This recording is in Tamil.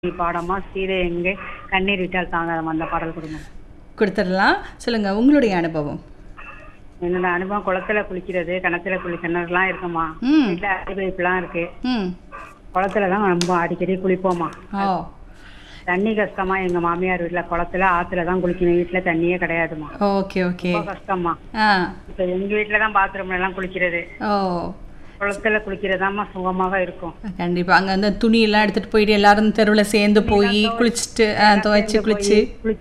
பாடமா சீதை எங்கே கண்ணீர் விட்டால் தாங்காதம் அந்த பாடல் கொடுங்க கொடுத்துடலாம் சொல்லுங்கள் உங்களுடைய அனுபவம் என்னோட அனுபவம் குளத்துல குளிக்கிறது கிணத்துல குளி கிணறுலாம் இருக்குமா ம் வீட்டுல அடிப்பைப்புலாம் இருக்கு ம் குளத்துல தான் ரொம்ப அடிக்கடி குளிப்போமா ஓ தண்ணி கஷ்டமா எங்க மாமியார் வீட்டுல குளத்துல ஆத்துல தான் குளிக்கணும் வீட்டுல தண்ணியே கிடையாதுமா ஓகே ஓகே ரொம்ப கஷ்டமா ஆ இப்ப எங்க வீட்டுல தான் பாத்ரூம்ல எல்லாம் குளிக்கிறது ஓ குளத்துல குளிக்கிறதாம்மா சுகமாக இருக்கும் கண்டிப்பாக அங்கே வந்து துணியெல்லாம் எடுத்துகிட்டு போயிட்டு எல்லாரும் தெருவில் சேர்ந்து போய் குளிச்சுட்டு ஆ, துவைச்சு குளிச்சு குளிச்சு